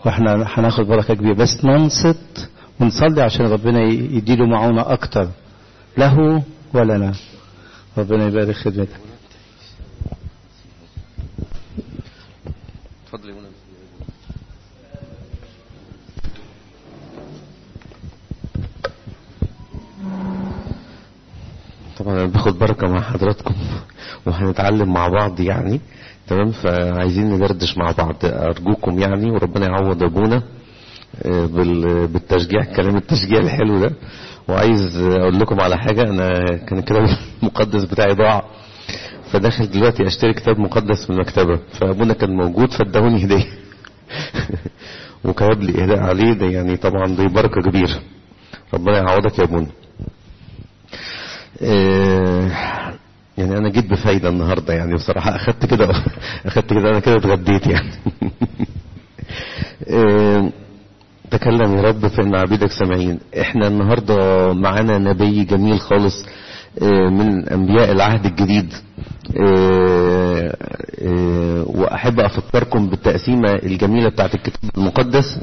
واحنا هناخد بركة كبيرة بس ننصت ونصلي عشان ربنا يديله معونة أكتر له ولنا ربنا يبارك خدمتك اتفضل يا منى طبعا انا باخد بركه مع حضراتكم وهنتعلم مع بعض يعني تمام فعايزين ندردش مع بعض ارجوكم يعني وربنا يعوض ابونا آه، بال- بالتشجيع كلام التشجيع الحلو ده وعايز اقول لكم على حاجه انا كان الكتاب المقدس بتاعي ضاع فداخل دلوقتي اشتري كتاب مقدس من المكتبه فابونا كان موجود فادهوني هديه وكتب لي اهداء عليه ده يعني طبعا دي بركه كبيره ربنا يعوضك يا ابونا آه، يعني انا جيت بفايده النهارده يعني بصراحه اخدت كده اخدت كده انا كده اتغديت يعني آه، تكلم يا رب فإن عبيدك سامعين احنا النهاردة معانا نبي جميل خالص آه، من أنبياء العهد الجديد آه، آه، وأحب أفكركم بالتقسيمة الجميلة بتاعت الكتاب المقدس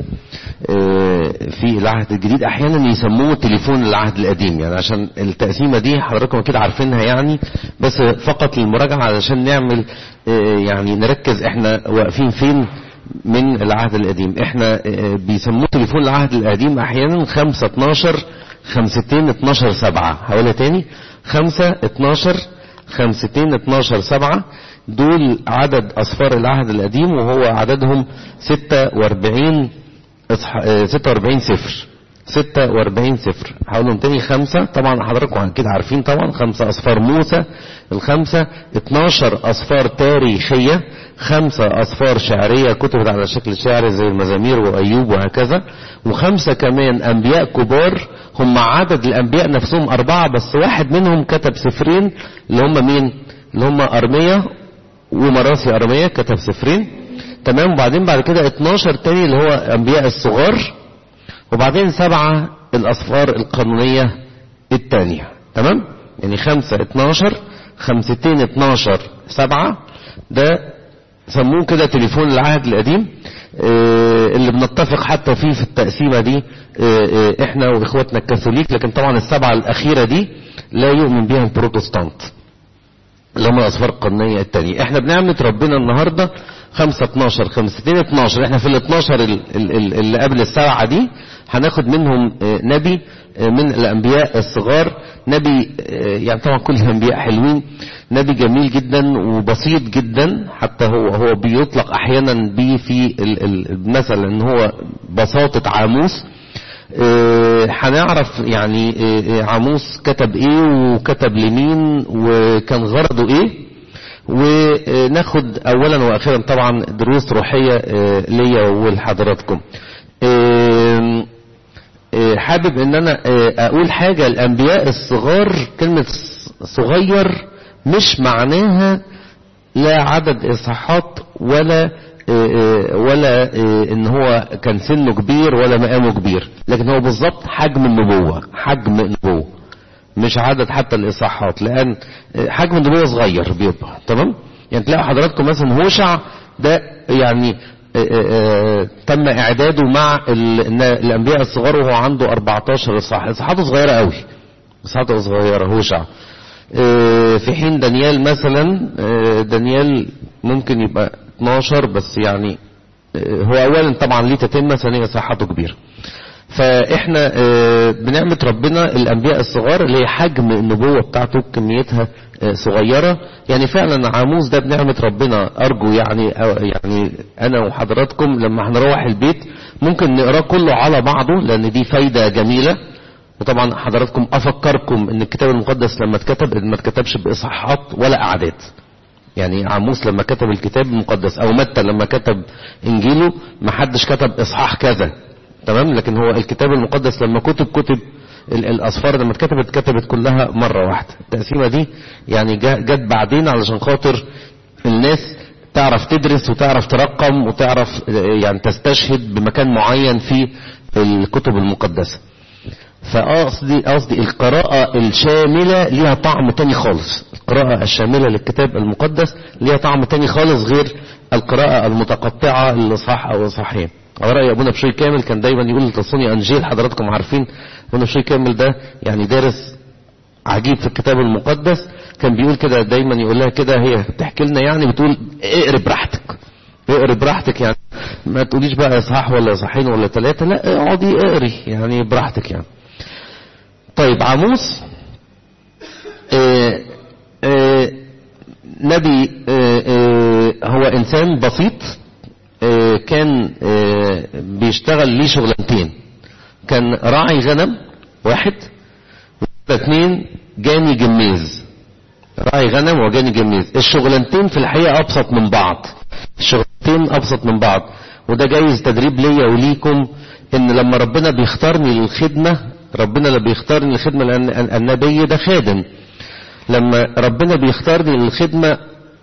آه، في العهد الجديد أحيانا يسموه تليفون العهد القديم يعني عشان التقسيمة دي حضراتكم كده عارفينها يعني بس فقط للمراجعة علشان نعمل آه، يعني نركز احنا واقفين فين من العهد القديم احنا اه، بيسموه تليفون العهد القديم احيانا خمسة اتناشر خمستين اتناشر سبعة هقولها تاني خمسة اتناشر خمستين اتناشر سبعة دول عدد اصفار العهد القديم وهو عددهم ستة واربعين اصح- اه، ستة واربعين صفر ستة واربعين صفر هقولهم تاني خمسة طبعا حضراتكم كده عارفين طبعا خمسة أصفار موسى الخمسة اتناشر أصفار تاريخية خمسة أصفار شعرية كتبت على شكل شعري زي المزامير وأيوب وهكذا وخمسة كمان أنبياء كبار هم عدد الأنبياء نفسهم أربعة بس واحد منهم كتب سفرين اللي هم مين اللي هم أرمية ومراسي أرمية كتب سفرين تمام وبعدين بعد كده 12 تاني اللي هو أنبياء الصغار وبعدين سبعة الأصفار القانونية الثانية تمام يعني خمسة اتناشر خمستين اتناشر سبعة ده سموه كده تليفون العهد القديم آه، اللي بنتفق حتى فيه في التقسيمة دي آه، آه، احنا واخواتنا الكاثوليك لكن طبعا السبعة الأخيرة دي لا يؤمن بها البروتستانت اللي هم الأصفار القانونية التانية احنا بنعمة ربنا النهاردة خمسة اتناشر خمستين اتناشر احنا في الاتناشر ال- ال- ال- اللي قبل السبعة دي هناخد منهم آه، نبي آه، من الأنبياء الصغار نبي آه، يعني طبعا كل الأنبياء حلوين نبي جميل جدا وبسيط جدا حتى هو هو بيطلق أحيانا بيه في ال- ال- المثل ان هو بساطة عاموس آه، هنعرف يعني آه، آه، عاموس كتب ايه وكتب لمين وكان غرضه ايه وناخد اولا واخيرا طبعا دروس روحية آه، ليا ولحضراتكم آم، آه، حابب ان انا آه، اقول حاجة الانبياء الصغار كلمة صغير مش معناها لا عدد اصحاحات ولا آه، آه، ولا آه، ان هو كان سنه كبير ولا مقامه كبير لكن هو بالظبط حجم النبوة حجم النبوة مش عدد حتى الاصحاحات لان آه، حجم النبوة صغير بيبقى تمام يعني تلاقي حضراتكم مثلا هوشع ده يعني آه، آه، آه، تم اعداده مع ال- النا- الانبياء الصغار وهو عنده 14 اصحاح اصحاحاته صغيره قوي اصحاحاته صغيره هوشع آه، في حين دانيال مثلا آه، دانيال ممكن يبقى 12 بس يعني آه، هو اولا طبعا ليه تتمه ثانيا صحته كبيره فاحنا آه، بنعمة ربنا الانبياء الصغار اللي هي حجم النبوة بتاعته كميتها آه، صغيرة يعني فعلا عاموس ده بنعمة ربنا ارجو يعني أو- يعني انا وحضراتكم لما هنروح البيت ممكن نقراه كله على بعضه لان دي فايدة جميلة وطبعا حضراتكم افكركم ان الكتاب المقدس لما اتكتب ما اتكتبش باصحاحات ولا اعداد يعني عاموس لما كتب الكتاب المقدس او متى لما كتب انجيله ما حدش كتب اصحاح كذا تمام لكن هو الكتاب المقدس لما كتب كتب ال- الاصفار لما اتكتبت اتكتبت كلها مره واحده التقسيمه دي يعني جا- جت بعدين علشان خاطر الناس تعرف تدرس وتعرف ترقم وتعرف آه، يعني تستشهد بمكان معين في الكتب المقدسه فقصدي قصدي القراءة الشاملة ليها طعم تاني خالص القراءة الشاملة للكتاب المقدس ليها طعم تاني خالص غير القراءة المتقطعة الإصحاح أو الإصحاحين على رأي أبونا بشوي كامل كان دايما يقول تصوني أنجيل حضراتكم عارفين أبونا بشوي كامل ده يعني دارس عجيب في الكتاب المقدس كان بيقول كده دايما يقول لها كده هي بتحكي لنا يعني بتقول اقري براحتك اقري براحتك يعني ما تقوليش بقى اصحاح ولا اصحاحين ولا ثلاثة لا اقعدي اقري يعني براحتك يعني طيب عاموس آه آه نبي آه آه هو انسان بسيط آه كان آه بيشتغل ليه شغلانتين كان راعي غنم واحد اثنين جاني جميز راعي غنم وجاني جميز الشغلانتين في الحقيقة ابسط من بعض الشغلانتين ابسط من بعض وده جايز تدريب ليا وليكم ان لما ربنا بيختارني للخدمة ربنا اللي بيختارني للخدمة لان النبي ده خادم لما ربنا بيختارني للخدمة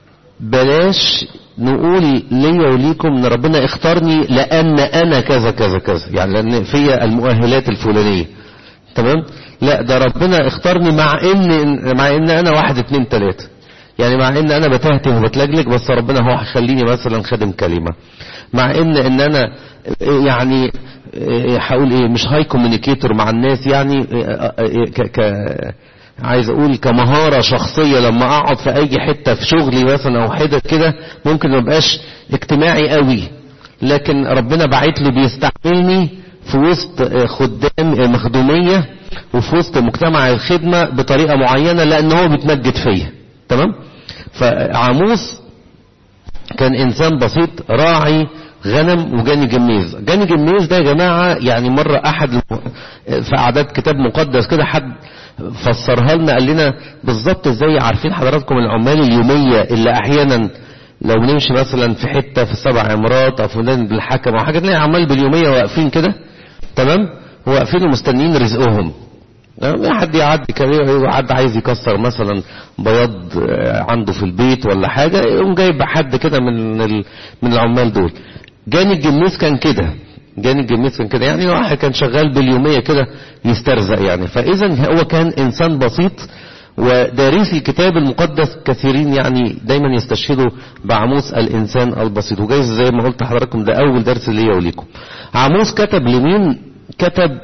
بلاش نقول ليا وليكم ان ربنا اختارني لان انا كذا كذا كذا يعني لان فيا المؤهلات الفلانية تمام لا ده ربنا اختارني مع ان مع ان انا واحد اتنين تلاتة يعني مع ان انا بتهته وبتلجلج بس ربنا هو هيخليني مثلا خادم كلمة مع ان ان انا يعني هقول ايه مش هاي كوميونيكيتور مع الناس يعني ك ك عايز اقول كمهارة شخصية لما اقعد في اي حتة في شغلي مثلا او حتة كده ممكن ما بقاش اجتماعي قوي لكن ربنا بعت لي بيستعملني في وسط خدام مخدومية وفي وسط مجتمع الخدمة بطريقة معينة لان هو بيتمجد فيا تمام فعاموس كان انسان بسيط راعي غنم وجاني جميز جاني جميز ده يا جماعة يعني مرة احد في اعداد كتاب مقدس كده حد فسرها لنا قال لنا بالظبط ازاي عارفين حضراتكم العمال اليومية اللي احيانا لو نمشي مثلا في حتة في السبع عمارات او في نادي بالحكم او حاجة تلاقي عمال باليومية واقفين كده تمام واقفين ومستنيين رزقهم حد يعدي كده حد عايز يكسر مثلا بياض عنده في البيت ولا حاجة يقوم جايب حد كده من من العمال دول جاني الجميز كان كده جاني الجميز كان كده يعني واحد كان شغال باليومية كده يسترزق يعني فاذا هو كان انسان بسيط ودارسي الكتاب المقدس كثيرين يعني دايما يستشهدوا بعموس الانسان البسيط وجايز زي ما قلت لحضراتكم ده اول درس ليا وليكم عموس كتب لمين كتب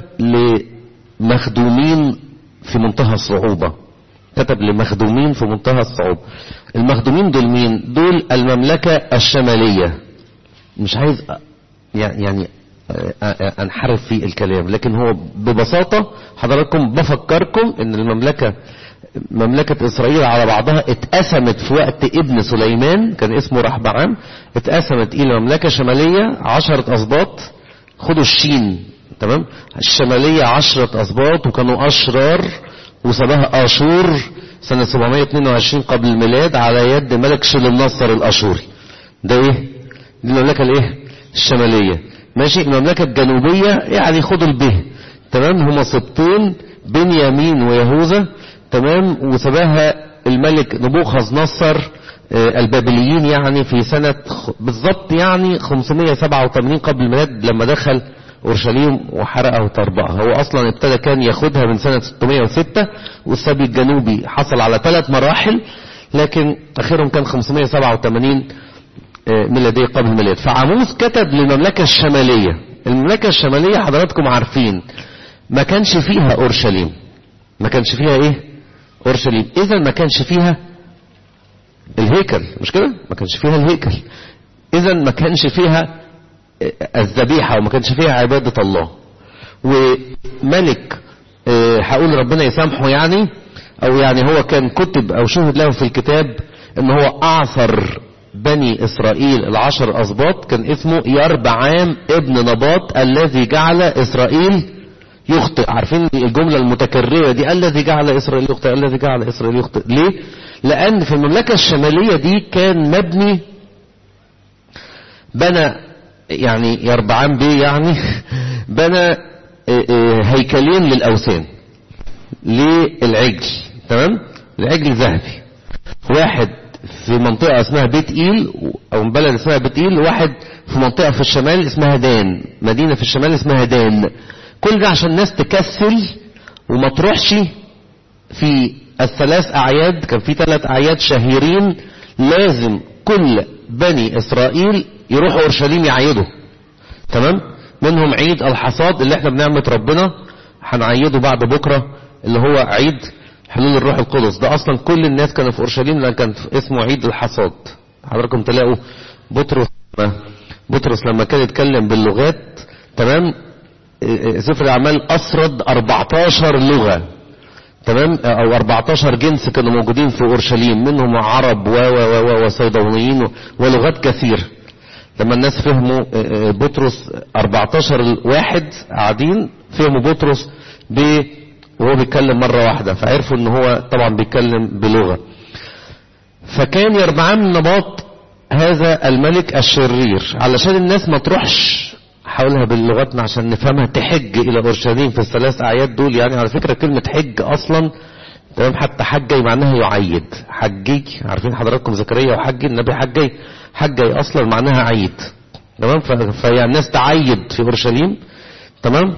لمخدومين في منتهى الصعوبة كتب لمخدومين في منتهى الصعوبة المخدومين دول مين دول المملكة الشمالية مش عايز يعني انحرف في الكلام لكن هو ببساطة حضراتكم بفكركم ان المملكة مملكة اسرائيل على بعضها اتقسمت في وقت ابن سليمان كان اسمه رحبعام اتقسمت الى مملكة شمالية عشرة اسباط خدوا الشين تمام الشمالية عشرة اسباط وكانوا اشرار وسباها اشور سنة 722 قبل الميلاد على يد ملك شلمنصر الاشوري ده ايه دي المملكة الايه الشمالية ماشي المملكة الجنوبية يعني خدوا البه تمام هما سبطين بنيامين ويهوذا تمام وسباها الملك نبوخذ نصر البابليين يعني في سنة بالضبط يعني 587 قبل الميلاد لما دخل اورشليم وحرقها وطربقها هو اصلا ابتدى كان ياخدها من سنة 606 والسبي الجنوبي حصل على ثلاث مراحل لكن اخرهم كان 587 ميلادية قبل الميلاد فعاموس كتب للمملكة الشمالية المملكة الشمالية حضراتكم عارفين ما كانش فيها اورشليم ما كانش فيها ايه اورشليم اذا ما كانش فيها الهيكل مش كده ما كانش فيها الهيكل اذا ما كانش فيها الذبيحة وما كانش فيها عبادة الله وملك هقول ربنا يسامحه يعني او يعني هو كان كتب او شهد له في الكتاب ان هو اعثر بني اسرائيل العشر اسباط كان اسمه يربعام ابن نباط الذي جعل اسرائيل يخطئ عارفين الجملة المتكررة دي الذي جعل اسرائيل يخطئ الذي جعل اسرائيل يخطئ ليه لان في المملكة الشمالية دي كان مبني بنى يعني يربعام بيه يعني بنى هيكلين للاوثان للعجل تمام العجل ذهبي واحد في منطقة اسمها بيت ايل او بلد اسمها بيت ايل واحد في منطقة في الشمال اسمها دان مدينة في الشمال اسمها دان كل ده عشان الناس تكسل وما تروحش في الثلاث اعياد كان في ثلاث اعياد شهيرين لازم كل بني اسرائيل يروحوا اورشليم يعيدوا تمام منهم عيد الحصاد اللي احنا بنعمة ربنا هنعيده بعد بكرة اللي هو عيد حلول الروح القدس ده اصلا كل الناس كانوا في اورشليم لان كان اسمه عيد الحصاد حضراتكم تلاقوا بطرس بطرس لما كان يتكلم باللغات تمام سفر الاعمال اسرد 14 لغه تمام او 14 جنس كانوا موجودين في اورشليم منهم عرب و و و وصيدونيين ولغات كثير لما الناس فهموا بطرس 14 واحد قاعدين فهموا بطرس ب وهو بيتكلم مرة واحدة فعرفوا ان هو طبعا بيتكلم بلغة فكان يربعام نباط هذا الملك الشرير علشان الناس ما تروحش حاولها بلغتنا عشان نفهمها تحج الى اورشليم في الثلاث اعياد دول يعني على فكرة كلمة حج اصلا تمام حتى حجي معناها يعيد حجي عارفين حضراتكم زكريا وحجي النبي حجي حجي اصلا معناها عيد تمام فيعني الناس تعيد في اورشليم تمام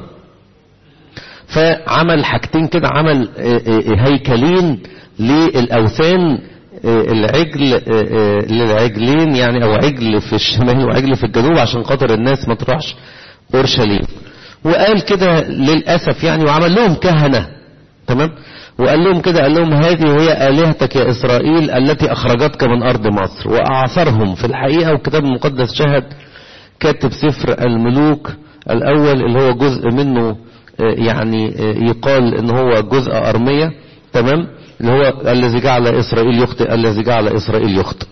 فعمل حاجتين كده عمل هيكلين للاوثان العجل للعجلين يعني او عجل في الشمال وعجل في الجنوب عشان خاطر الناس ما تروحش اورشليم وقال كده للاسف يعني وعمل لهم كهنه تمام وقال لهم كده قال لهم هذه هي آلهتك يا إسرائيل التي أخرجتك من أرض مصر وأعثرهم في الحقيقة والكتاب المقدس شهد كاتب سفر الملوك الأول اللي هو جزء منه يعني يقال ان هو جزء أرمية تمام اللي هو الذي جعل إسرائيل يخطئ الذي جعل إسرائيل يخطئ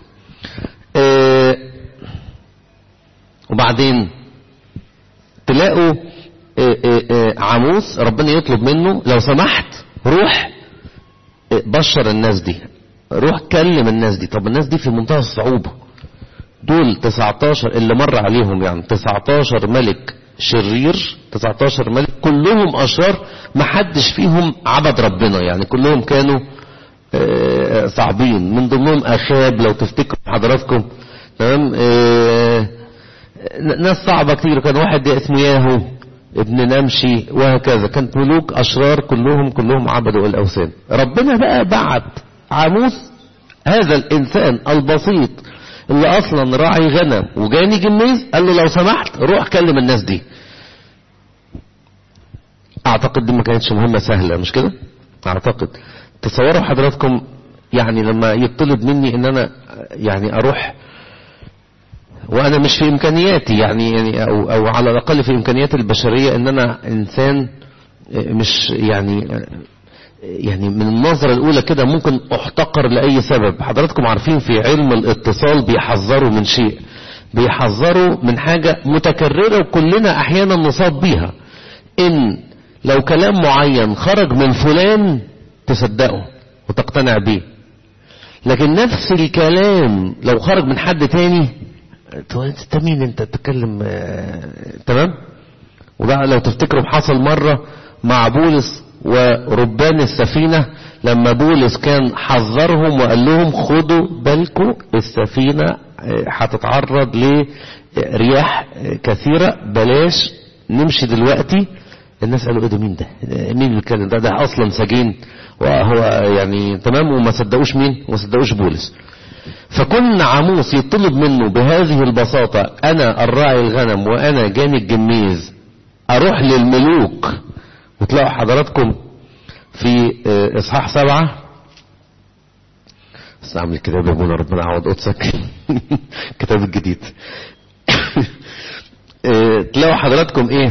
وبعدين تلاقوا عاموس ربنا يطلب منه لو سمحت روح بشر الناس دي روح كلم الناس دي طب الناس دي في منتهى الصعوبة دول 19 اللي مر عليهم يعني 19 ملك شرير 19 ملك كلهم اشرار ما حدش فيهم عبد ربنا يعني كلهم كانوا صعبين من ضمنهم اخاب لو تفتكروا حضراتكم تمام ناس صعبة كتير كان واحد اسمه ياهو ابن نمشي وهكذا كانت ملوك اشرار كلهم كلهم عبدوا الاوثان ربنا بقى بعت عاموس هذا الانسان البسيط اللي اصلا راعي غنم وجاني جميز قال له لو سمحت روح كلم الناس دي اعتقد دي ما كانتش مهمة سهلة مش كده اعتقد تصوروا حضراتكم يعني لما يطلب مني ان انا يعني اروح وانا مش في امكانياتي يعني, يعني او, أو على الاقل في امكانيات البشرية ان انا انسان مش يعني يعني من النظرة الاولى كده ممكن احتقر لاي سبب حضراتكم عارفين في علم الاتصال بيحذروا من شيء بيحذروا من حاجة متكررة وكلنا احيانا نصاب بيها ان لو كلام معين خرج من فلان تصدقه وتقتنع بيه لكن نفس الكلام لو خرج من حد تاني انت مين انت تتكلم اه تمام وبقى لو تفتكروا حصل مرة مع بولس وربان السفينة لما بولس كان حذرهم وقال لهم خدوا بالكم السفينة هتتعرض لرياح كثيرة بلاش نمشي دلوقتي الناس قالوا ايه ده مين ده مين اللي بيتكلم ده ده اصلا سجين وهو يعني تمام وما صدقوش مين وما صدقوش بولس فكن عاموس يطلب منه بهذه البساطة انا الراعي الغنم وانا جاني الجميز اروح للملوك وتلاقوا حضراتكم في اصحاح سبعة استعمل الكتاب يا ابونا ربنا يعوض قدسك الكتاب الجديد تلاقوا حضراتكم ايه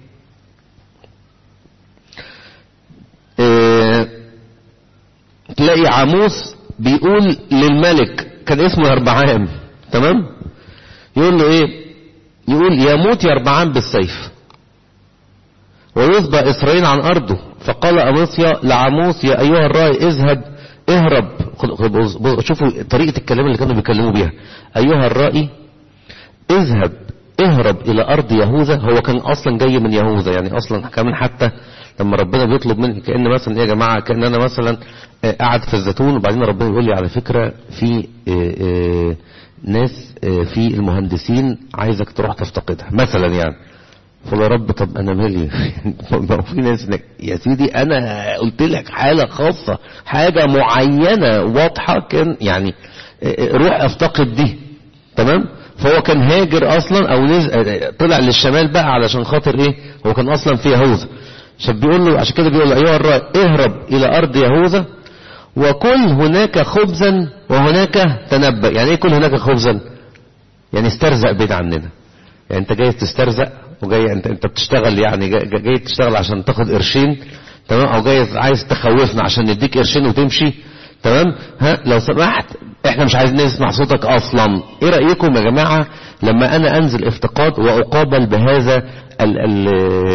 اه تلاقي عاموس بيقول للملك كان اسمه يربعام تمام يقول له ايه يقول يموت يربعام بالسيف ويصبى اسرائيل عن ارضه فقال امصيا لعموس يا ايها الراعي اذهب اهرب شوفوا طريقة الكلام اللي كانوا بيكلموا بيها ايها الرائي اذهب اهرب الى ارض يهوذا هو كان اصلا جاي من يهوذا يعني اصلا كمان حتى لما ربنا بيطلب مني كأن مثلا ايه يا جماعة كأن انا مثلا قاعد في الزيتون وبعدين ربنا يقول لي على فكرة في اه اه ناس اه في المهندسين عايزك تروح تفتقدها مثلا يعني فقول يا رب طب انا مالي ما في ناس يا سيدي انا قلت لك حالة خاصة حاجة معينة واضحة كان يعني روح افتقد دي تمام فهو كان هاجر اصلا او نزل طلع للشمال بقى علشان خاطر ايه هو كان اصلا في يهوذا عشان بيقول له عشان كده بيقول له ايها الرائي اهرب الى ارض يهوذا وكل هناك خبزا وهناك تنبأ يعني ايه كل هناك خبزا يعني استرزق بعيد عننا يعني انت جاي تسترزق وجاي انت انت بتشتغل يعني جاي, جاي تشتغل عشان تاخد قرشين تمام او جاي عايز تخوفنا عشان نديك قرشين وتمشي تمام ها لو سمحت احنا مش عايزين نسمع صوتك اصلا ايه رايكم يا جماعه لما انا انزل افتقاد واقابل بهذا ال ال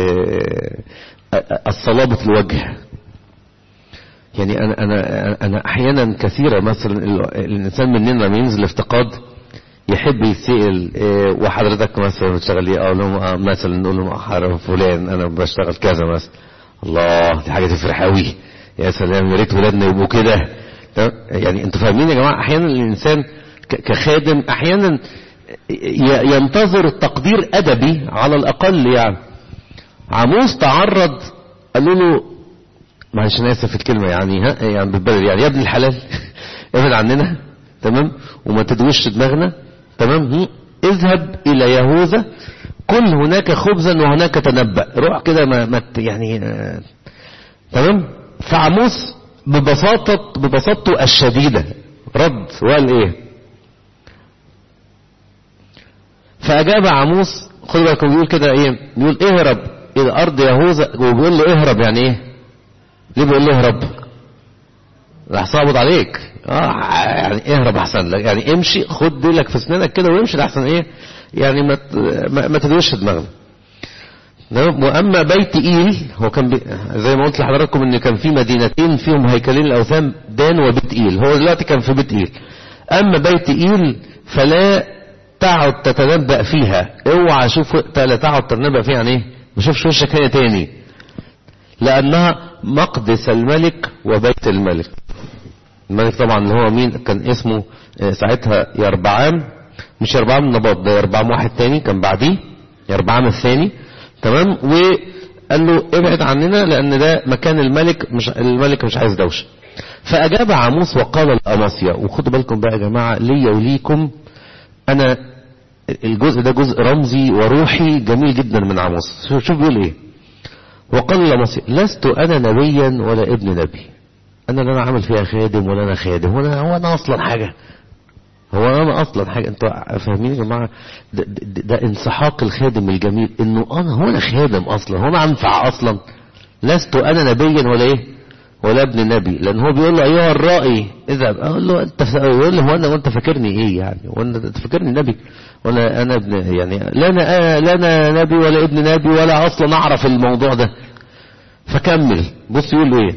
الصلابه الوجه يعني انا انا انا احيانا كثيره مثلا الانسان مننا لما ينزل افتقاد يحب يسأل إيه وحضرتك مثلا بتشتغل ايه اقول لهم مثلا نقول لهم حضرتك فلان انا بشتغل كذا مثلا الله دي حاجه تفرح قوي يا سلام يا ريت ولادنا يبقوا كده يعني انتوا فاهمين يا جماعه احيانا الانسان كخادم احيانا ينتظر تقدير ادبي على الاقل يعني عموس تعرض قالوا له معلش انا اسف في الكلمه يعني ها يعني بالبلد يعني يا ابن الحلال ابعد عننا تمام وما تدوش دماغنا تمام اذهب الى يهوذا كل هناك خبزا وهناك تنبأ روح كده ما, ما يعني آه تمام فعموس ببساطة ببساطته الشديدة رد وقال ايه فاجاب عموس خد بالك بيقول كده ايه بيقول اهرب الى ارض يهوذا وبيقول له اهرب يعني ايه ليه بيقول له اهرب راح صابط عليك اه يعني اهرب احسن لك يعني امشي خد ديلك في اسنانك كده وامشي لحسن ايه يعني ما ما, ما تدوش دماغنا واما بيت ايل هو كان بي زي ما قلت لحضراتكم ان كان في مدينتين فيهم هيكلين الاوثان دان وبيت ايل هو دلوقتي كان في بيت ايل اما بيت ايل فلا تعد تتنبأ فيها اوعى شوف لا تعد تتنبأ فيها يعني ايه ما شوفش وشك هنا تاني لانها مقدس الملك وبيت الملك الملك طبعا اللي هو مين كان اسمه ساعتها يربعام مش يربعام النباط ده يربعام واحد تاني كان بعديه يربعام الثاني تمام وقال له ابعد عننا لان ده مكان الملك مش الملك مش عايز دوشه فاجاب عاموس وقال الاماسيا وخدوا بالكم بقى يا جماعه ليا وليكم انا الجزء ده جزء رمزي وروحي جميل جدا من عاموس شوف شوف بيقول ايه وقال الاماسيا لست انا نبيا ولا ابن نبي انا لا انا عامل فيها خادم ولا انا خادم ولا هو انا اصلا حاجه هو انا اصلا حاجه انتوا فاهمين يا جماعه ده, ده, ده انسحاق الخادم الجميل انه انا هو انا خادم اصلا هو انا انفع اصلا لست انا نبيا ولا ايه ولا ابن نبي لان هو بيقول له ايها الرائي اذهب اقول له انت يقول له هو انا وانت فاكرني ايه يعني وانا انت فاكرني نبي وانا انا ابن يعني لا انا لا انا نبي ولا ابن نبي ولا اصلا اعرف الموضوع ده فكمل بص يقول له ايه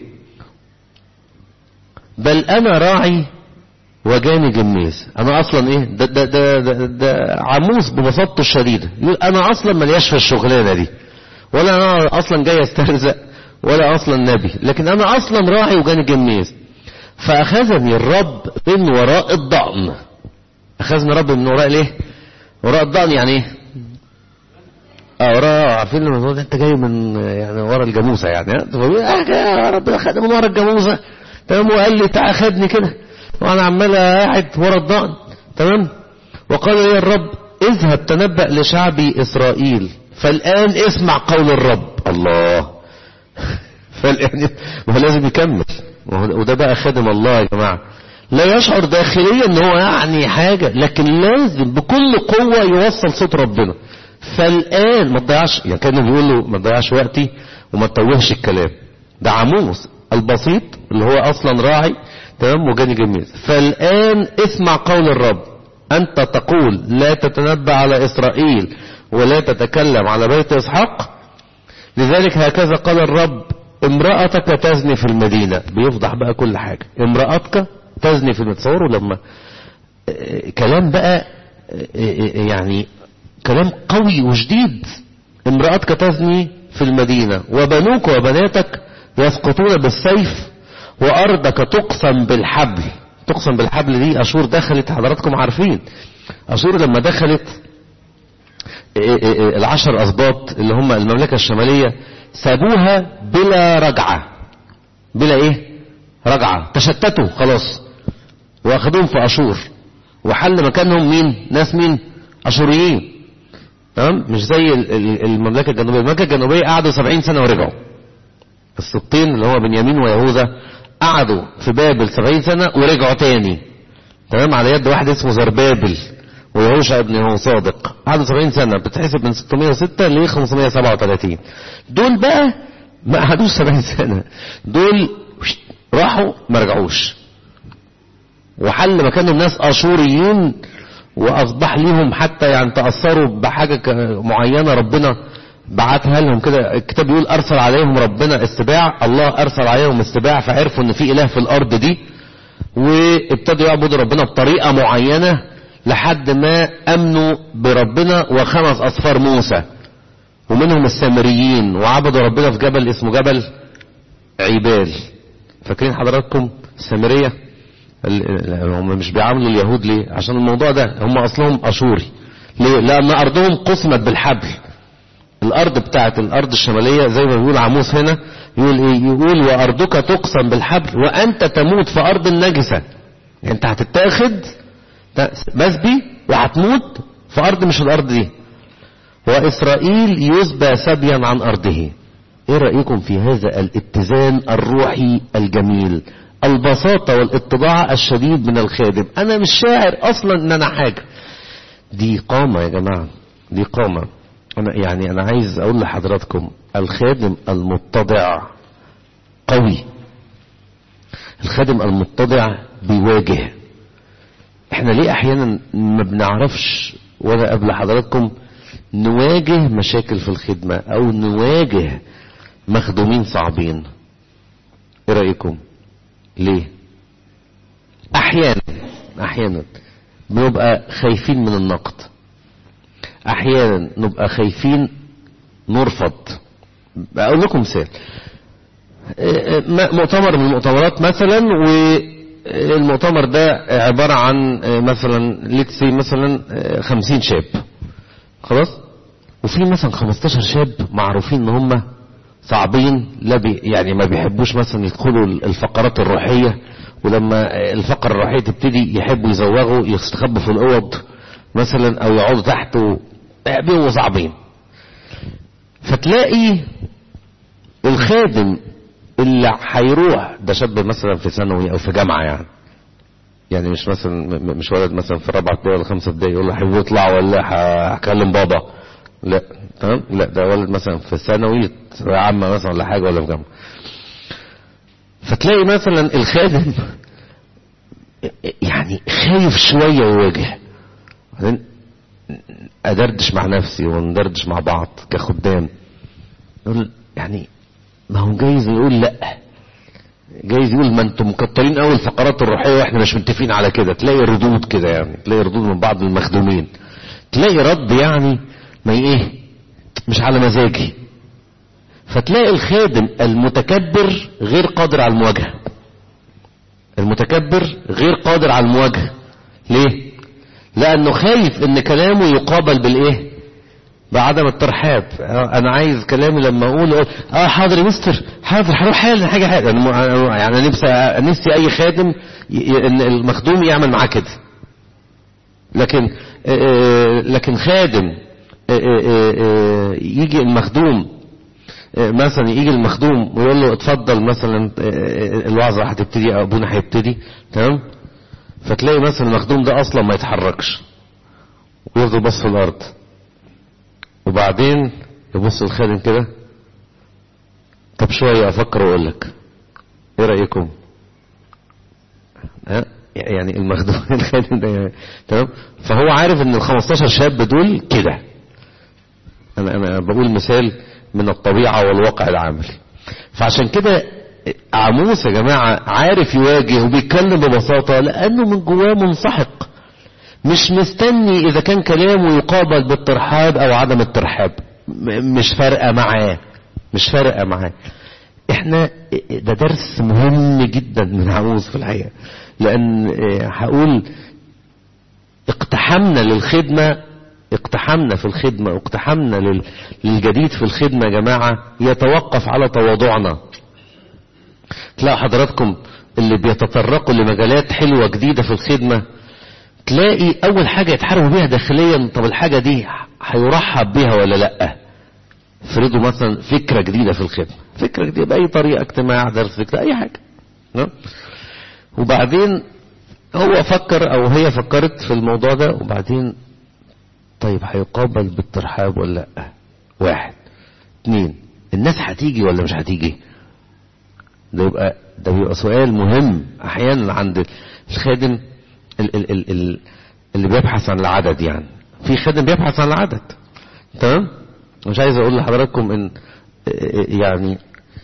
بل انا راعي وجاني جميز انا اصلا ايه ده ده ده, ده, ده عموس ببساطته الشديده يقول انا اصلا ملياش في الشغلانه دي ولا انا اصلا جاي استرزق ولا اصلا نبي لكن انا اصلا راعي وجاني جميز فاخذني الرب من وراء الضأن اخذني الرب من وراء الايه وراء الضأن يعني ايه اه وراء عارفين الموضوع ده انت جاي من يعني ورا الجاموسه يعني ها ربنا خد من ورا الجاموسه تمام وقال لي تعالى خدني كده وانا عمال قاعد ورا الضأن تمام وقال لي الرب اذهب تنبأ لشعبي اسرائيل فالان اسمع قول الرب الله فالان ما لازم يكمل وده بقى خادم الله يا جماعه لا يشعر داخليا ان هو يعني حاجه لكن لازم بكل قوه يوصل صوت ربنا فالان ما تضيعش يعني كانه بيقول له ما تضيعش وقتي وما تتوهش الكلام ده عموس البسيط اللي هو اصلا راعي تمام وجاني جميز فالآن اسمع قول الرب أنت تقول لا تتنبأ على إسرائيل ولا تتكلم على بيت إسحاق لذلك هكذا قال الرب امرأتك تزني في المدينة بيفضح بقى كل حاجة امرأتك تزني في المدينة تصوروا لما كلام بقى يعني كلام قوي وشديد امرأتك تزني في المدينة وبنوك وبناتك يسقطون بالسيف وأرضك تقسم بالحبل تقسم بالحبل دي أشور دخلت حضراتكم عارفين أشور لما دخلت العشر أسباط اللي هم المملكة الشمالية سابوها بلا رجعة بلا إيه رجعة تشتتوا خلاص وأخذوهم في أشور وحل مكانهم مين ناس مين اشوريين تمام مش زي ال- ال- المملكه الجنوبيه المملكه الجنوبيه قعدوا 70 سنه ورجعوا السبطين اللي هو بنيامين ويهوذا قعدوا في بابل 70 سنه ورجعوا تاني تمام على يد واحد اسمه زربابل ويهوشع ابن هو صادق قعدوا 70 سنه بتحسب من 606 ل 537 دول بقى ما قعدوش 70 سنه دول راحوا ما رجعوش وحل مكان الناس اشوريين واصبح ليهم حتى يعني تاثروا بحاجه ك- معينه ربنا بعتها لهم كده الكتاب بيقول ارسل عليهم ربنا السباع الله ارسل عليهم السباع فعرفوا ان في اله في الارض دي وابتدوا يعبدوا ربنا بطريقه معينه لحد ما امنوا بربنا وخمس اصفار موسى ومنهم السامريين وعبدوا ربنا في جبل اسمه جبل عيبال فاكرين حضراتكم السامريه ال- ال- هم مش بيعاملوا اليهود ليه عشان الموضوع ده هم اصلهم اشوري ليه لان ارضهم قسمت بالحبل الارض بتاعت الارض الشماليه زي ما بيقول عموس هنا يقول ايه يقول وارضك تقسم بالحبل وانت تموت في ارض النجسه انت هتتاخد مسبي وهتموت في ارض مش الارض دي واسرائيل يسبى سبيا عن ارضه ايه رايكم في هذا الاتزان الروحي الجميل البساطه والاتضاع الشديد من الخادم انا مش شاعر اصلا ان انا حاجه دي قامه يا جماعه دي قامه انا يعني انا عايز اقول لحضراتكم الخادم المتضع قوي الخادم المتضع بيواجه احنا ليه احيانا ما بنعرفش ولا قبل حضراتكم نواجه مشاكل في الخدمة او نواجه مخدومين صعبين ايه رأيكم ليه احيانا احيانا بنبقى خايفين من النقد احيانا نبقى خايفين نرفض اقول لكم مثال مؤتمر من المؤتمرات مثلا والمؤتمر ده عبارة عن مثلا ليتسي مثلا خمسين شاب خلاص وفي مثلا 15 شاب معروفين ان هم صعبين لا بي يعني ما بيحبوش مثلا يدخلوا الفقرات الروحية ولما الفقرة الروحية تبتدي يحبوا يزوغوا يستخبوا في الأوض مثلا أو يقعدوا تحت بيبقوا صعبين فتلاقي الخادم اللي هيروح ده شاب مثلا في ثانوي او في جامعه يعني يعني مش مثلا مش ولد مثلا في رابعه ابتدائي ولا خمسه ابتدائي يقول له حبيبي اطلع ولا هكلم بابا لا تمام لا ده ولد مثلا في ثانوي عامه مثلا ولا حاجه ولا في جامعه فتلاقي مثلا الخادم يعني خايف شويه يواجه بعدين ادردش مع نفسي وندردش مع بعض كخدام يقول يعني ما هو جايز يقول لا جايز يقول ما انتم مكترين قوي الفقرات الروحيه واحنا مش متفقين على كده تلاقي ردود كده يعني تلاقي ردود من بعض المخدومين تلاقي رد يعني ما ايه مش على مزاجي فتلاقي الخادم المتكبر غير قادر على المواجهه المتكبر غير قادر على المواجهه ليه لانه خايف ان كلامه يقابل بالايه بعدم الترحاب انا عايز كلامي لما اقول اه حاضر يا مستر حاضر هروح حالا حاجه حاجه يعني نفسي نفسي اي خادم ان المخدوم يعمل معاه كده لكن لكن خادم يجي المخدوم مثلا يجي المخدوم ويقول له اتفضل مثلا الوعظه هتبتدي ابونا هيبتدي تمام فتلاقي مثلا المخدوم ده اصلا ما يتحركش ويفضل بص في الارض وبعدين يبص الخادم كده طب شوية افكر واقول لك ايه رأيكم ها يعني المخدوم الخادم ده يعني تمام فهو عارف ان ال 15 شاب دول كده انا انا بقول مثال من الطبيعة والواقع العملي فعشان كده عموس يا جماعة عارف يواجه وبيتكلم ببساطة لانه من جواه منسحق مش مستني اذا كان كلامه يقابل بالترحاب او عدم الترحاب مش فارقه معاه مش فارقه معاه احنا ده درس مهم جدا من عموس في الحقيقه لان هقول اقتحمنا للخدمه اقتحمنا في الخدمه واقتحمنا للجديد في الخدمه يا جماعه يتوقف على تواضعنا تلاقوا حضراتكم اللي بيتطرقوا لمجالات حلوه جديده في الخدمه تلاقي اول حاجة يتحاربوا بيها داخليا طب الحاجة دي هيرحب بيها ولا لا فرضوا مثلا فكرة جديدة في الخدمة فكرة جديدة بأي طريقة اجتماع درس فكرة أي حاجة نعم؟ وبعدين هو فكر أو هي فكرت في الموضوع ده وبعدين طيب هيقابل بالترحاب ولا لا واحد اتنين الناس هتيجي ولا مش هتيجي ده يبقى ده بيبقى سؤال مهم احيانا عند الخادم ال ال ال ال اللي بيبحث عن العدد يعني في خادم بيبحث عن العدد تمام مش عايز اقول لحضراتكم ان يعني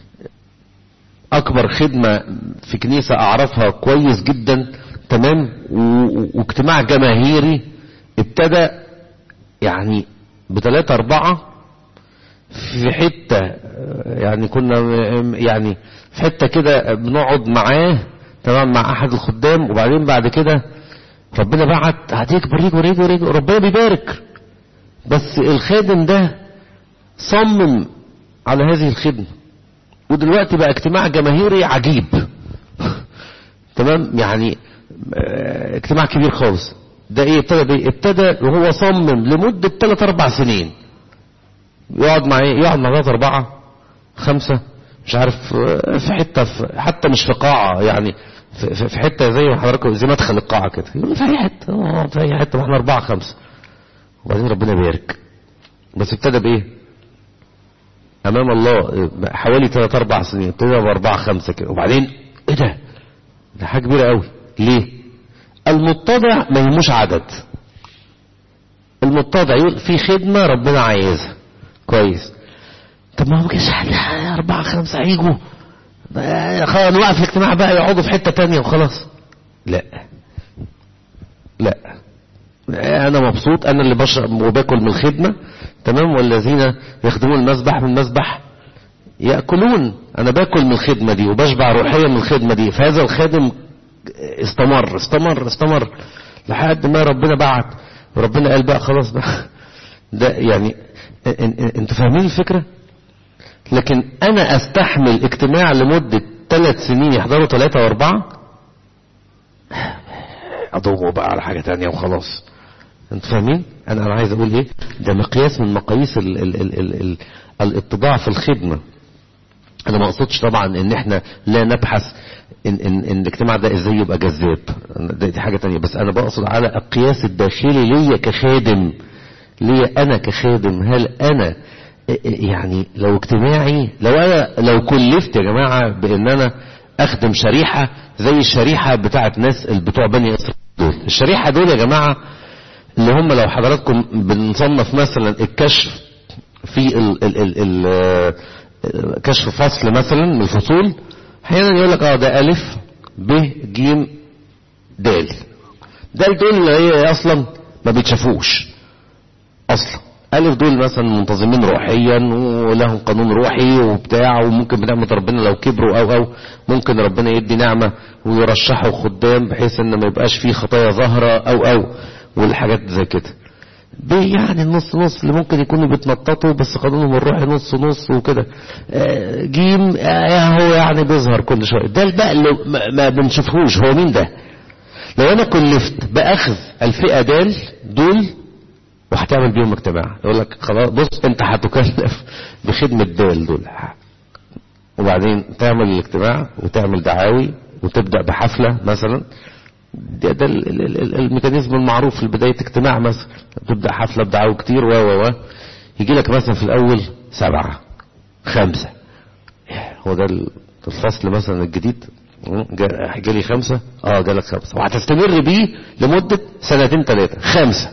اكبر خدمة في كنيسة اعرفها كويس جدا تمام واجتماع جماهيري ابتدى يعني بثلاثة اربعة في حتة يعني كنا يعني في حتة كده بنقعد معاه تمام مع احد الخدام وبعدين بعد كده ربنا بعت هتكبر يكبر يكبر يكبر ربنا بيبارك بس الخادم ده صمم على هذه الخدمة ودلوقتي بقى اجتماع جماهيري عجيب تمام يعني اجتماع كبير خالص ده ايه ابتدى بايه ابتدى وهو صمم لمدة 3 4 سنين يقعد مع ايه يقعد مع ثلاثة أربعة خمسة مش عارف في حتة في حتى مش في قاعة يعني في, في حتة زي ما حضراتكم زي مدخل القاعة كده يقول في أي حتة اه في أي حتة واحنا أربعة خمسة وبعدين ربنا بيبارك بس ابتدى بإيه؟ أمام الله حوالي ثلاث أربع سنين ابتدى بأربعة خمسة كده وبعدين إيه ده؟ ده حاجة كبيرة قوي ليه؟ المتضع ما يهموش عدد المتضع يقول في خدمة ربنا عايزها كويس طب ما هو كده أربعة خمسة هيجوا خلاص نوقف الاجتماع بقى يقعدوا في حتة تانية وخلاص لا لا انا مبسوط انا اللي بشرب وباكل من الخدمة تمام والذين يخدمون المسبح من المسبح يأكلون انا باكل من الخدمة دي وبشبع روحيا من الخدمة دي فهذا الخادم استمر استمر استمر لحد ما ربنا بعت وربنا قال بقى خلاص بقى ده يعني انتوا فاهمين الفكرة لكن انا استحمل اجتماع لمدة ثلاث سنين يحضروا ثلاثة واربعة اضمه بقى على حاجة تانية وخلاص انتوا فاهمين انا انا عايز اقول ايه ده مقياس من مقاييس ال ال ال ال ال الاتباع في الخدمة انا ما اقصدش طبعا ان احنا لا نبحث ان, إن, إن الاجتماع ده ازاي يبقى جذاب دي حاجة تانية بس انا بقصد على القياس الداخلي ليا كخادم ليا انا كخادم هل انا يعني لو اجتماعي لو انا لو كلفت يا جماعة بان انا اخدم شريحة زي الشريحة بتاعت ناس بتوع بني اسرائيل دول الشريحة دول يا جماعة اللي هم لو حضراتكم بنصنف مثلا الكشف في ال ال ال ال كشف فصل مثلا من الفصول احيانا يقول لك اه ده الف ب ج د دال دول اللي هي اصلا ما بيتشافوش اصلا ألف دول مثلا منتظمين روحيا ولهم قانون روحي وبتاع وممكن بنعمة ربنا لو كبروا أو أو ممكن ربنا يدي نعمة ويرشحوا خدام بحيث إن ما يبقاش فيه خطايا ظاهرة أو أو والحاجات زي كده يعني النص نص اللي ممكن يكونوا بيتنططوا بس قانونهم الروحي نص نص وكده جيم هو يعني بيظهر كل شوية ده بقى اللي ما بنشوفهوش هو مين ده لو انا كلفت باخذ الفئة دال دول وهتعمل بيهم اجتماع يقول لك خلاص بص انت هتكلف بخدمة دول دول وبعدين تعمل الاجتماع وتعمل دعاوي وتبدأ بحفلة مثلا ده, ده الميكانيزم المعروف لبداية اجتماع مثلا تبدأ حفلة بدعاوي كتير و و و يجي لك مثلا في الأول سبعة خمسة هو ده الفصل مثلا الجديد جالي خمسة اه جالك خمسة وهتستمر بيه لمدة سنتين ثلاثة خمسة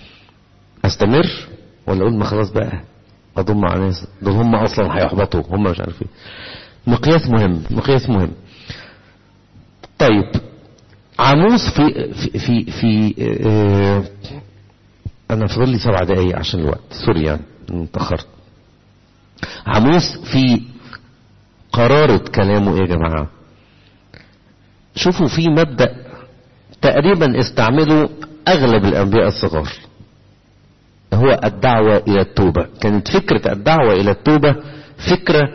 استمر ولا اقول ما خلاص بقى اضم على ناس دول هم اصلا هيحبطوا هم مش عارف ايه مقياس مهم مقياس مهم طيب عاموس في في في, في اه انا فاضل لي سبع دقايق عشان الوقت سوري يعني اتاخرت عاموس في قرارة كلامه ايه يا جماعه شوفوا في مبدأ تقريبا استعمله اغلب الانبياء الصغار هو الدعوة الى التوبة كانت فكرة الدعوة الى التوبة فكرة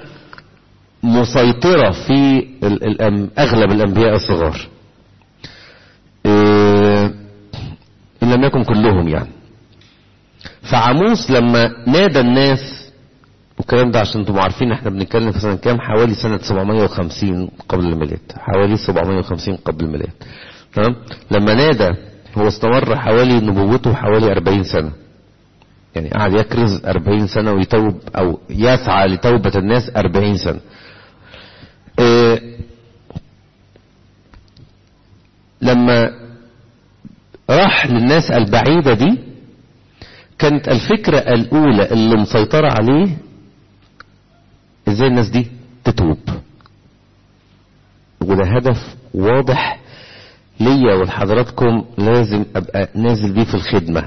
مسيطرة في اغلب الانبياء الصغار إن لم يكن كلهم يعني فعاموس لما نادى الناس والكلام ده عشان انتم عارفين احنا بنتكلم في سنة كام حوالي سنة 750 قبل الميلاد حوالي 750 قبل الميلاد تمام لما نادى هو استمر حوالي نبوته حوالي 40 سنة يعني قعد يكرز 40 سنة ويتوب او يسعى لتوبة الناس 40 سنة اه لما راح للناس البعيدة دي كانت الفكرة الأولى اللي مسيطرة عليه ازاي الناس دي تتوب وده هدف واضح ليا ولحضراتكم لازم ابقى نازل بيه في الخدمة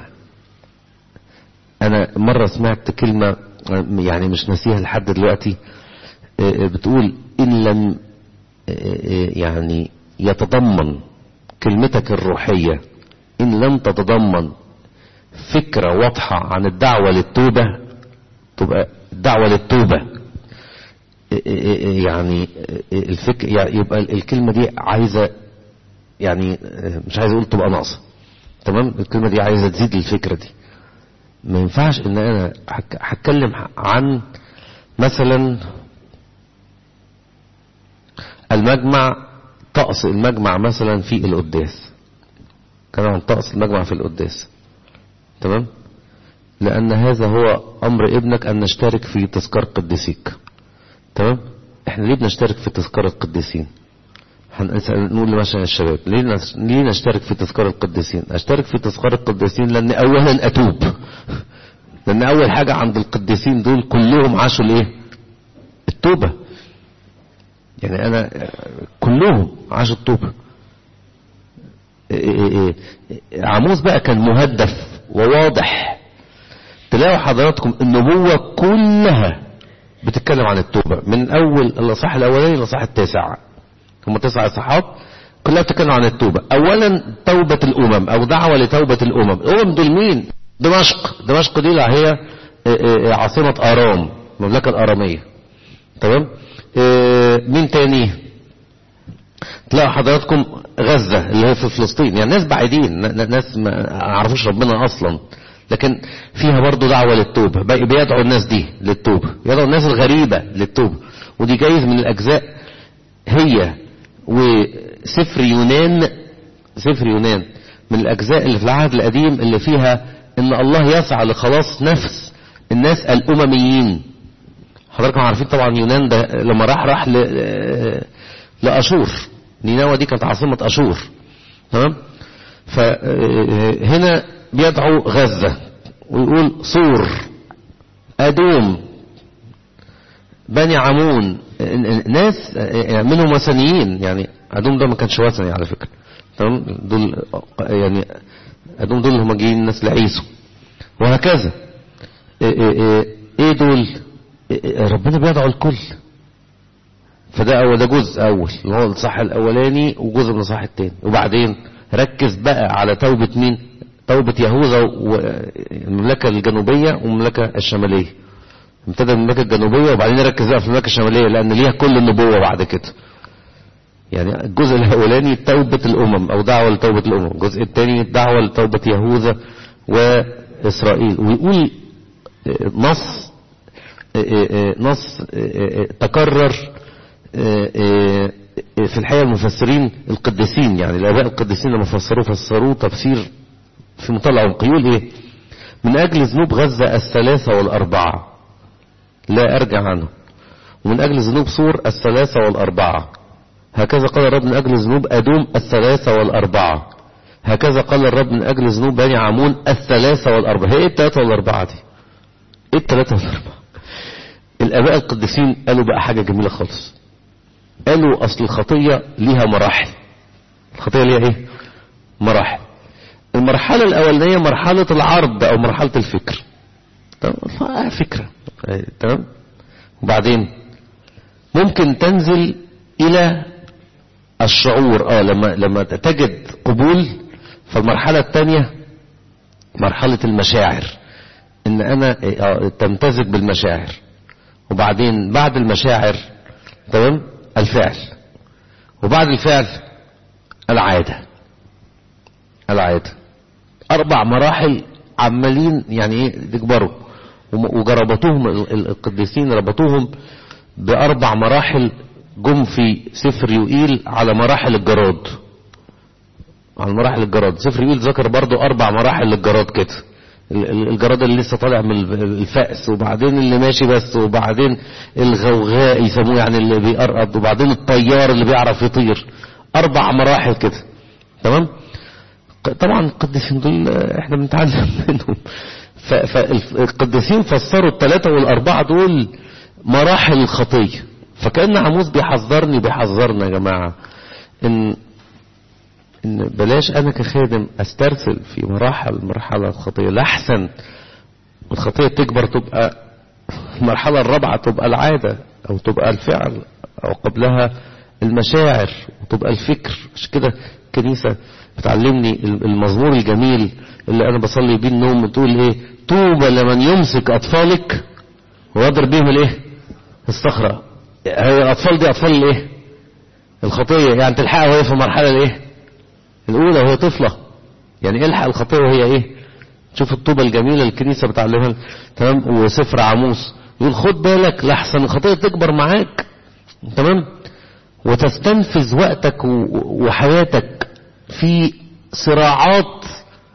انا مرة سمعت كلمة يعني مش ناسيها لحد دلوقتي بتقول ان لم يعني يتضمن كلمتك الروحية ان لم تتضمن فكرة واضحة عن الدعوة للتوبة تبقى الدعوة للتوبة يعني الفكر يعني يبقى الكلمة دي عايزة يعني مش عايز اقول تبقى ناقصة تمام الكلمة دي عايزة تزيد الفكرة دي ما ينفعش ان انا هتكلم عن مثلا المجمع طقس المجمع مثلا في القداس كان عن طقس المجمع في القداس تمام لأن هذا هو أمر ابنك أن نشترك في تذكار قديسيك تمام احنا ليه بنشترك في تذكار القديسين نقول مثلا الشباب ليه ليه نشترك في تذكار القديسين اشترك في تذكار القديسين لان اولا اتوب لان اول حاجة عند القديسين دول كلهم عاشوا الايه التوبة يعني انا كلهم عاشوا التوبة عاموس بقى كان مهدف وواضح تلاقوا حضراتكم النبوة كلها بتتكلم عن التوبة من اول الاصحاح الاولاني للاصحاح التاسع هم تسع اصحاحات كلها بتتكلم عن التوبة اولا توبة الامم او دعوة لتوبة الامم الامم دول مين دمشق دمشق دي هي عاصمة ارام المملكة الارامية تمام مين تاني تلاقوا حضراتكم غزة اللي هي في فلسطين يعني ناس بعيدين ناس ما عرفوش ربنا اصلا لكن فيها برضو دعوة للتوبة بيدعوا الناس دي للتوبة بيدعوا الناس الغريبة للتوبة ودي جايز من الاجزاء هي وسفر يونان سفر يونان من الاجزاء اللي في العهد القديم اللي فيها ان الله يسعى لخلاص نفس الناس الامميين حضراتكم عارفين طبعا يونان ده لما راح راح لاشور نينوى دي كانت عاصمة اشور تمام فهنا بيدعو غزة ويقول صور ادوم بني عمون ناس منهم وثنيين يعني ادوم ده ما كانش وثني على فكرة تمام دول يعني ادوم دول هم جايين ناس لعيسو وهكذا ايه دول ربنا بيدعو الكل فده اول ده جزء اول اللي هو الصح الاولاني وجزء من الصح التاني وبعدين ركز بقى على توبة مين توبة يهوذا والمملكة الجنوبية والمملكة الشمالية ابتدى المملكة الجنوبية وبعدين ركز بقى في المملكة الشمالية لان ليها كل النبوة بعد كده يعني الجزء الاولاني توبة الامم او دعوة لتوبة الامم الجزء الثاني دعوة لتوبة يهوذا واسرائيل ويقول نص نص تكرر في الحقيقة المفسرين القديسين يعني الاباء القديسين لما فسروه فسروه تفسير في منتهى العمق يقول ايه من اجل ذنوب غزة الثلاثة والاربعة لا ارجع عنه ومن اجل ذنوب صور الثلاثة والاربعة هكذا قال الرب من اجل ذنوب ادوم الثلاثة والاربعة هكذا قال الرب من اجل ذنوب بني عمون الثلاثة والاربعة هي ايه الثلاثة والاربعة دي ايه الثلاثة والاربعة الاباء القديسين قالوا بقى حاجة جميلة خالص قالوا اصل الخطية ليها مراحل الخطية ليها ايه مراحل المرحلة الاولانية مرحلة العرض او مرحلة الفكر تمام فكرة تمام وبعدين ممكن تنزل الى الشعور اه لما لما تجد قبول فالمرحلة الثانية مرحلة المشاعر ان انا تمتزج بالمشاعر وبعدين بعد المشاعر تمام الفعل وبعد الفعل العادة العادة اربع مراحل عمالين يعني ايه يكبروا وم- وجربتوهم ال- ال- القديسين ربطوهم باربع مراحل جم في سفر يوئيل على مراحل الجراد على مراحل الجراد سفر يوئيل ذكر برضو اربع مراحل للجراد كده ال- ال- الجراد اللي لسه طالع من ال- الفأس وبعدين اللي ماشي بس وبعدين الغوغاء يسموه يعني اللي بيقرقض وبعدين الطيار اللي بيعرف يطير اربع مراحل كده تمام ق- طبعا القديسين دول آه، احنا بنتعلم منهم فالقديسين فسروا الثلاثة والأربعة دول مراحل الخطية فكأن عموس بيحذرني بيحذرنا يا جماعة إن إن بلاش أنا كخادم أسترسل في مراحل مرحلة الخطية لأحسن الخطية تكبر تبقى المرحلة الرابعة تبقى العادة أو تبقى الفعل أو قبلها المشاعر وتبقى الفكر مش كده الكنيسة بتعلمني المزمور الجميل اللي أنا بصلي بيه النوم بتقول إيه طوبى لمن يمسك أطفالك ويضرب بيهم الإيه الصخرة هي الأطفال دي أطفال الإيه الخطية يعني تلحقها وهي في المرحلة الإيه الأولى وهي طفلة يعني الحق الخطية وهي إيه شوف الطوبة الجميلة اللي الكنيسة بتعلمها تمام وسفر عاموس يقول خد بالك لحسن الخطية تكبر معاك تمام وتستنفذ وقتك و- وحياتك في صراعات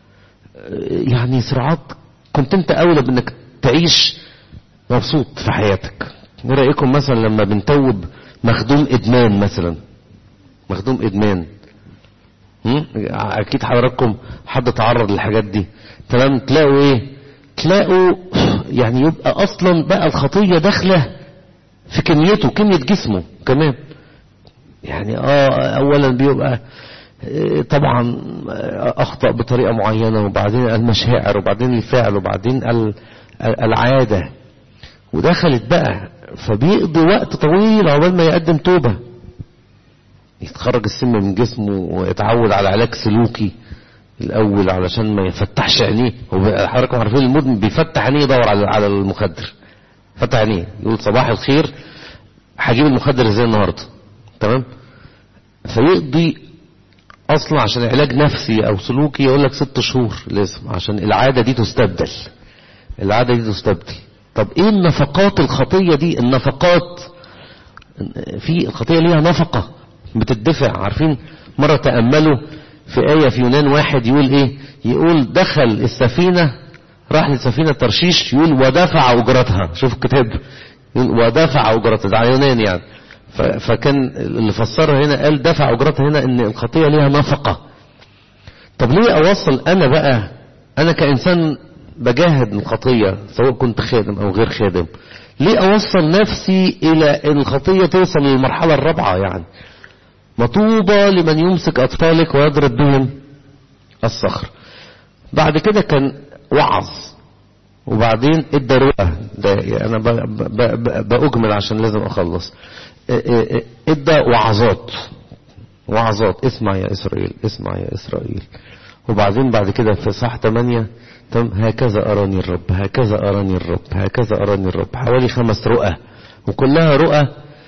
يعني صراعات كنت انت اولى بانك تعيش مبسوط في حياتك ايه رايكم مثلا لما بنتوب مخدوم ادمان مثلا مخدوم ادمان هم؟ اكيد حضراتكم حد تعرض للحاجات دي تمام تلاقوا ايه تلاقوا يعني يبقى اصلا بقى الخطيه داخله في كميته كميه جسمه كمان يعني اه اولا بيبقى آه، طبعا آه، اخطا بطريقه معينه وبعدين المشاعر وبعدين الفعل وبعدين ال- ال- العاده ودخلت بقى فبيقضي وقت طويل عقبال ما يقدم توبه يتخرج السم من جسمه ويتعود على علاج سلوكي الاول علشان ما يفتحش عينيه هو حضراتكم عارفين المدمن بيفتح عينيه يدور على على المخدر فتح عينيه يقول صباح الخير هجيب المخدر ازاي النهارده تمام فيقضي اصلا عشان علاج نفسي او سلوكي يقول لك ست شهور لازم عشان العاده دي تستبدل العاده دي تستبدل طب ايه النفقات الخطيه دي النفقات في الخطيه ليها نفقه بتدفع عارفين مره تاملوا في ايه في يونان واحد يقول ايه يقول دخل السفينه راح لسفينه ترشيش يقول ودفع اجرتها شوف الكتاب يقول ودفع اجرتها ده على يونان يعني ف- فكان اللي فسرها هنا قال دفع اجرتها هنا ان الخطيه ليها نفقه طب ليه اوصل انا بقى انا كانسان بجاهد الخطيه سواء كنت خادم او غير خادم ليه اوصل نفسي الى ان الخطيه توصل للمرحله الرابعه يعني مطوبى لمن يمسك اطفالك ويضرب بهم الصخر بعد كده كان وعظ وبعدين ادى رؤى ده انا ب- ب- ب- باجمل عشان لازم اخلص ا- ا- ا- ادى وعظات وعظات اسمع يا اسرائيل اسمع يا اسرائيل وبعدين بعد كده في صح 8 تم هكذا اراني الرب هكذا اراني الرب هكذا اراني الرب حوالي خمس رؤى وكلها رؤى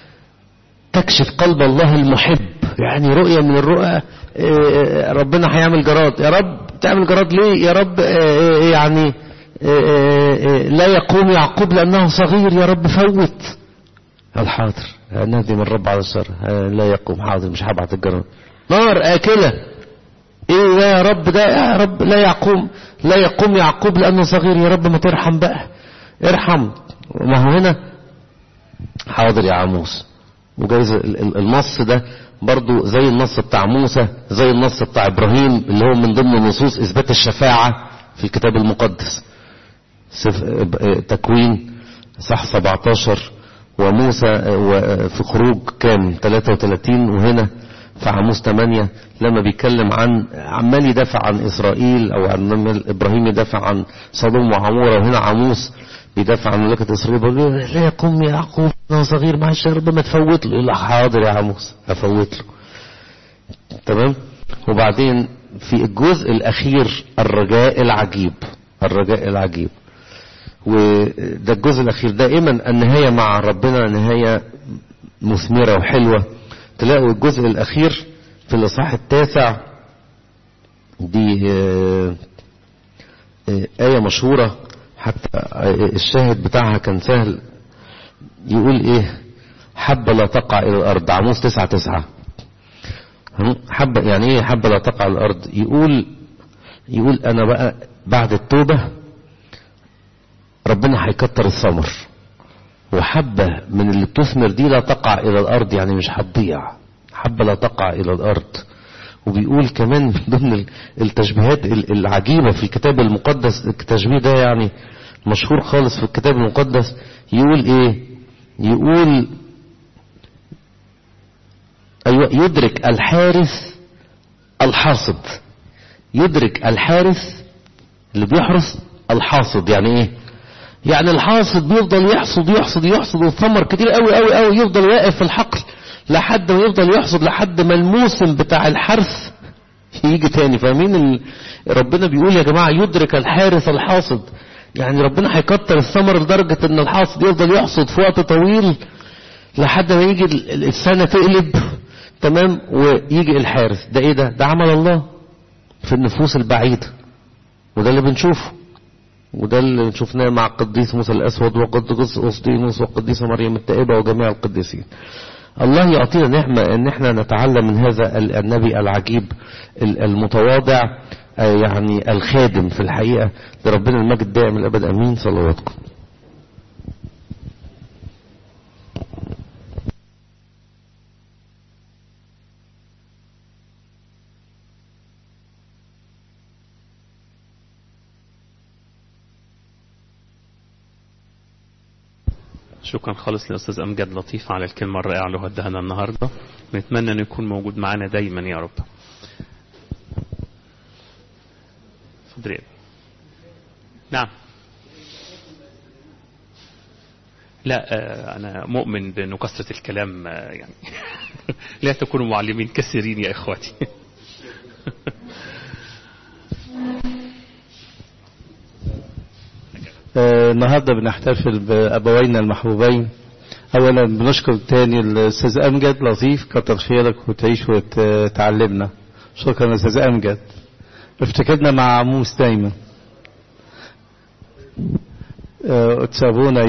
تكشف قلب الله المحب يعني رؤية من الرؤى آه، ربنا هيعمل جراد يا رب تعمل جراد ليه يا رب آه، آه، يعني آه، آه، لا يقوم يعقوب لأنه صغير يا رب فوت قال حاضر نادي من الرب على الشر آه، لا يقوم حاضر مش هبعت الجراد نار آكلة ايه ده يا رب ده يا رب لا يقوم لا يقوم يعقوب لأنه صغير يا رب ما ترحم بقى ارحم ما هو هنا حاضر يا عموس وجايز ال- ال- النص ده برضو زي النص بتاع موسى زي النص بتاع ابراهيم اللي هو من ضمن نصوص اثبات الشفاعة في الكتاب المقدس سف- اه- تكوين صح 17 وموسى اه، و- في خروج كام 33 وهنا في عاموس 8 لما بيتكلم عن عمال يدافع عن اسرائيل او عن عمال ابراهيم يدافع عن صدوم وعموره وهنا عاموس بيدافع عن مملكه اسرائيل بيقول له لا يقوم يعقوب انا صغير معلش يا رب ما تفوت له يقول له حاضر يا عاموس هفوت له تمام وبعدين في الجزء الاخير الرجاء العجيب الرجاء العجيب وده الجزء الاخير دائما النهايه مع ربنا نهايه مثمره وحلوه تلاقوا الجزء الاخير في الاصحاح التاسع دي آه، آية مشهورة حتى الشاهد بتاعها كان سهل يقول ايه حبة لا تقع الى الارض عموس تسعة تسعة حبة يعني ايه حبة لا تقع على الارض يقول يقول انا بقى بعد التوبة ربنا هيكتر الثمر وحبة من اللي بتثمر دي لا تقع الى الارض يعني مش هتضيع حبة لا تقع الى الارض وبيقول كمان من ضمن التشبيهات العجيبة في الكتاب المقدس التشبيه ده يعني مشهور خالص في الكتاب المقدس يقول ايه يقول ايوه يدرك الحارس الحاصد يدرك الحارس اللي بيحرس الحاصد يعني ايه يعني الحاصد بيفضل يحصد يحصد يحصد والثمر كتير قوي قوي قوي يفضل واقف في الحقل لحد ما يفضل يحصد لحد ما الموسم بتاع الحرث يجي تاني فاهمين ال... ربنا بيقول يا جماعة يدرك الحارس الحاصد يعني ربنا هيكتر الثمر لدرجة ان الحاصد يفضل يحصد في وقت طويل لحد ما يجي السنة تقلب تمام ويجي الحارس ده ايه ده ده عمل الله في النفوس البعيدة وده اللي بنشوفه وده اللي شفناه مع القديس موسى الأسود وقديس أسطينوس وقديسة مريم التائبة وجميع القديسين الله يعطينا نعمة ان احنا نتعلم من هذا النبي العجيب المتواضع يعني الخادم في الحقيقة لربنا المجد دائم الأبد أمين صلواتكم شكرا خالص لأستاذ أمجد لطيف على الكلمة الرائعة اللي ودها لنا النهاردة نتمنى أن يكون موجود معنا دايما يا رب فضل نعم لا أنا مؤمن بأنه كثرة الكلام يعني لا تكونوا معلمين كثيرين يا إخواتي النهاردة بنحتفل بأبوينا المحبوبين أولا بنشكر تاني الأستاذ أمجد لطيف كتر خيرك وتعيش وتعلمنا شكرا أستاذ أمجد افتكرنا مع عموس دايما اتسابونا